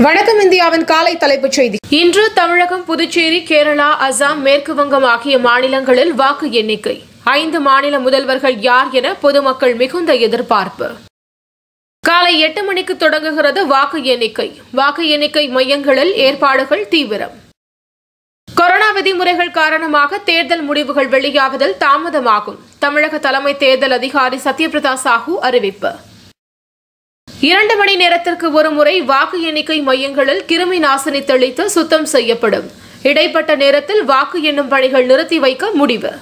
வணக்கம் இந்தியாவின் காலை தலைப்புச் செய்தி இன்று தமிழகம் புதுச்சேரி கேரளா அசாம் மேற்கு வங்கம் ஆகிய மாநிலங்களில் வாக்கு எண்ணிக்கை ஐந்து மாநில முதல்வர்கள் யார் என பொதுமக்கள் மிகுந்த எதிர்பார்ப்பு காலை எட்டு மணிக்கு தொடங்குகிறது வாக்கு எண்ணிக்கை வாக்கு எண்ணிக்கை மையங்களில் ஏற்பாடுகள் தீவிரம் கொரோனா விதிமுறைகள் காரணமாக தேர்தல் முடிவுகள் வெளியாவதில் தாமதமாகும் தமிழக தலைமை தேர்தல் அதிகாரி சத்யபிரதா சாஹூ அறிவிப்பு இரண்டு மணி நேரத்திற்கு ஒருமுறை வாக்கு எண்ணிக்கை மையங்களில் கிருமி நாசினி தெளித்து சுத்தம் செய்யப்படும் இடைப்பட்ட நேரத்தில் வாக்கு எண்ணும் பணிகள் நிறுத்தி வைக்க முடிவு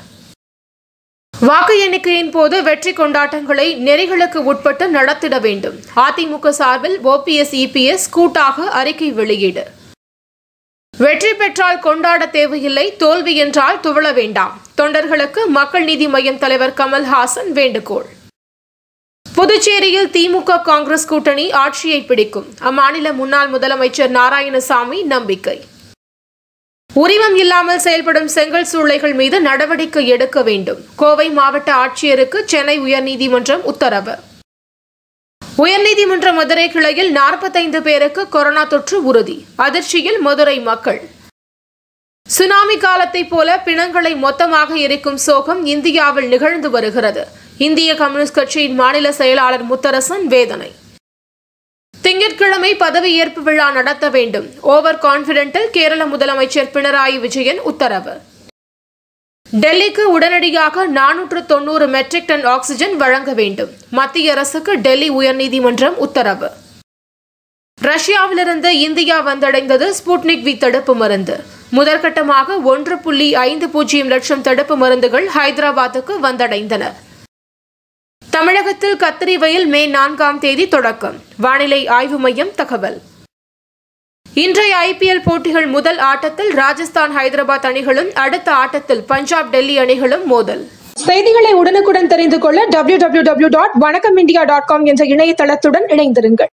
வாக்கு எண்ணிக்கையின் போது வெற்றி கொண்டாட்டங்களை நெறிகளுக்கு உட்பட்டு நடத்திட வேண்டும் அதிமுக சார்பில் ஓபிஎஸ் இபிஎஸ் கூட்டாக அறிக்கை வெளியீடு வெற்றி பெற்றால் கொண்டாட தேவையில்லை தோல்வி என்றால் துவள வேண்டாம் தொண்டர்களுக்கு மக்கள் நீதி மய்யம் தலைவர் கமல்ஹாசன் வேண்டுகோள் புதுச்சேரியில் திமுக காங்கிரஸ் கூட்டணி ஆட்சியை பிடிக்கும் அம்மாநில முன்னாள் முதலமைச்சர் நாராயணசாமி நம்பிக்கை உரிமம் இல்லாமல் செயல்படும் செங்கல் சூளைகள் மீது நடவடிக்கை எடுக்க வேண்டும் கோவை மாவட்ட ஆட்சியருக்கு சென்னை உயர்நீதிமன்றம் உத்தரவு உயர்நீதிமன்ற மதுரை கிளையில் நாற்பத்தைந்து பேருக்கு கொரோனா தொற்று உறுதி அதிர்ச்சியில் மதுரை மக்கள் சுனாமி காலத்தைப் போல பிணங்களை மொத்தமாக எரிக்கும் சோகம் இந்தியாவில் நிகழ்ந்து வருகிறது இந்திய கம்யூனிஸ்ட் கட்சியின் மாநில செயலாளர் முத்தரசன் வேதனை திங்கட்கிழமை பதவியேற்பு விழா நடத்த வேண்டும் ஓவர் கான்பிடென்டில் கேரள முதலமைச்சர் பினராயி விஜயன் உத்தரவு டெல்லிக்கு உடனடியாக நானூற்று தொன்னூறு மெட்ரிக் டன் ஆக்சிஜன் வழங்க வேண்டும் மத்திய அரசுக்கு டெல்லி உயர்நீதிமன்றம் உத்தரவு ரஷ்யாவிலிருந்து இந்தியா வந்தடைந்தது ஸ்புட்னிக் வி தடுப்பு மருந்து முதற்கட்டமாக ஒன்று புள்ளி ஐந்து பூஜ்ஜியம் லட்சம் தடுப்பு மருந்துகள் ஹைதராபாத்துக்கு வந்தடைந்தன தமிழகத்தில் கத்திரி வெயில் மே நான்காம் தேதி தொடக்கம் வானிலை ஆய்வு மையம் தகவல் இன்றைய ஐபிஎல் போட்டிகள் முதல் ஆட்டத்தில் ராஜஸ்தான் ஹைதராபாத் அணிகளும் அடுத்த ஆட்டத்தில் பஞ்சாப் டெல்லி அணிகளும் மோதல் செய்திகளை உடனுக்குடன் தெரிந்து கொள்ள W dot Vanakkam India dot com என்ற இணையதளத்துடன் இணைந்திருங்கள்